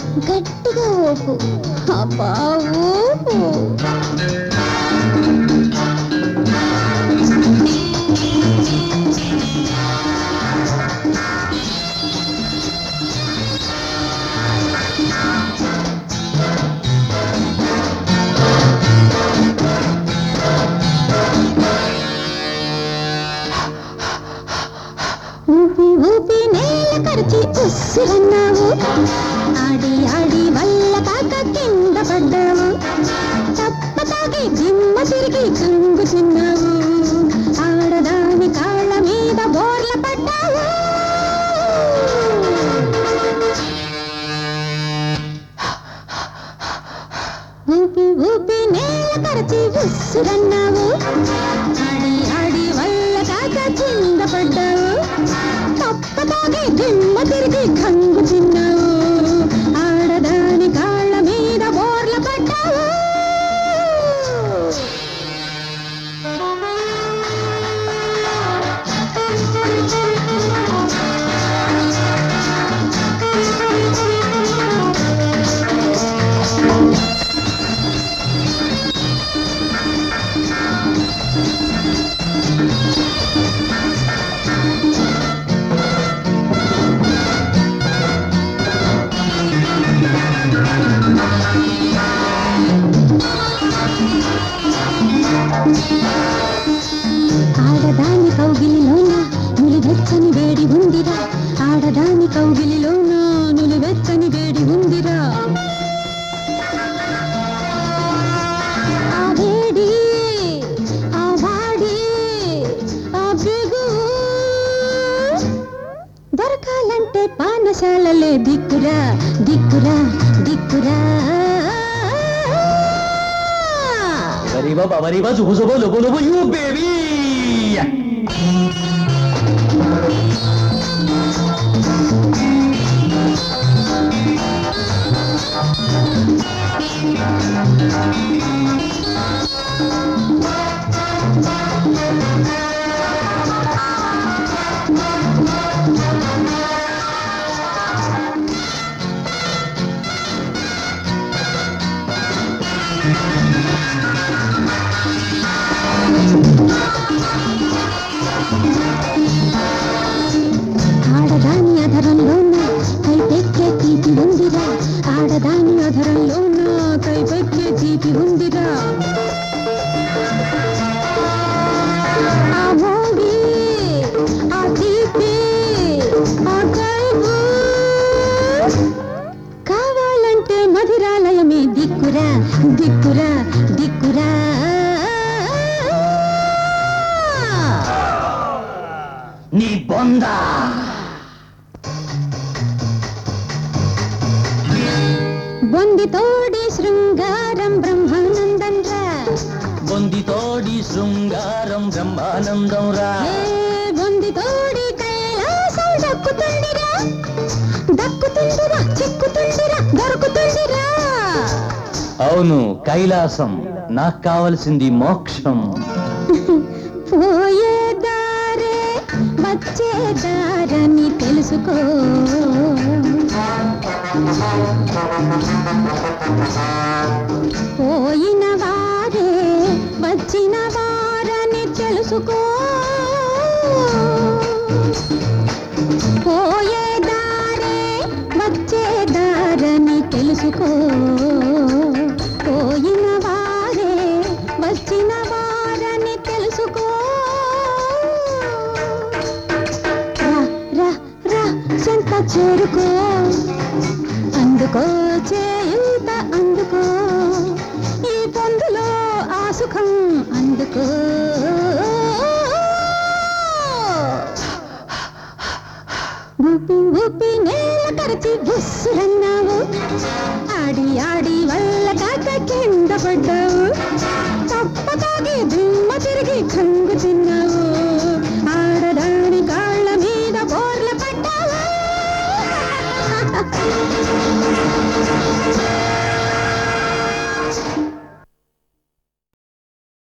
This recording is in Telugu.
గట్టిగా ఊపు అబ్బా ఊపు ఊపి ఊపి నేల కరిచి ఉస్సురన్నావు ఆడి ఆడి వల్ల కాక కింద పడ్డావు తప్ప తాగి దిమ్మ తిరిగి కంగు తిన్నావు ఆడదాని కాళ్ళ మీద బోర్ల పడ్డావు ఊపి ఊపి నేల కరచి ఉస్సురన్నావు ఆడి ఆడి వల్ల కాక కింద పడ్డావు తప్ప తాగి దిమ్మ తిరిగి కంగు తిన్నావు ఆడదాని కాళ్ళ మీద బోర్ల పడ్డావు ఆడదాని కౌగిలిలోన నులివెచ్చని వేడి ఉందిరా ఆడదాని కౌగిలిలోన నులివెచ్చని వేడి ఉందిరా ఆ వేడి ఆ వాడి ఆ బిగు దొరకాలంటే పానశాలలే దిక్కురా దిక్కురా దిక్కురా Arriba, va, arriba, zubo, zubo, lobo, lobo, you baby! ఆడదాని అధరంలోన కైపెక్కే తీపి ఉందిరా ఆడదాని అధరంలోన కైపెక్కే తీపి ఉందిరా ఆ మోగి ఆ తీపి ఆ కైపు కావాలంటే మధిరాలయమే దిక్కురా దిక్కురా దిక్కురా నీ బొంద బొంది తోడి శృంగారం బ్రహ్మానందం రా బొంది తోడి శృంగారం బ్రహ్మానందం రా ఏ బొంది తోడి కైలాసం దక్కుతుందిరా దక్కుతుందిరా చిక్కుతుందిరా దొరుకుతుందిరా అవును కైలాసం నాకు కావలసింది మోక్షం పోయే దారే వచ్చే దారని తెలుసుకో పోయిన వారే వచ్చిన వారని తెలుసుకో పోయే దారే వచ్చే దారని తెలుసుకో పోయిన వారే వచ్చిన వారని తెలుసుకో రా రా రా చెంత చేరుకో అందుకో చేయూత అందుకో ఈ పొందులో ఆ సుఖం అందుకో ఊపి ఊపి నేల కరచి బుస్సురన్నావు ఆడి ఆడి వల్ల కాక కింద పడ్డావు తప్ప తాగి దిమ్మ తిరిగి కంగు తిన్నావు ఆడదాని కాళ్ళ మీద బోర్ల పడ్డావు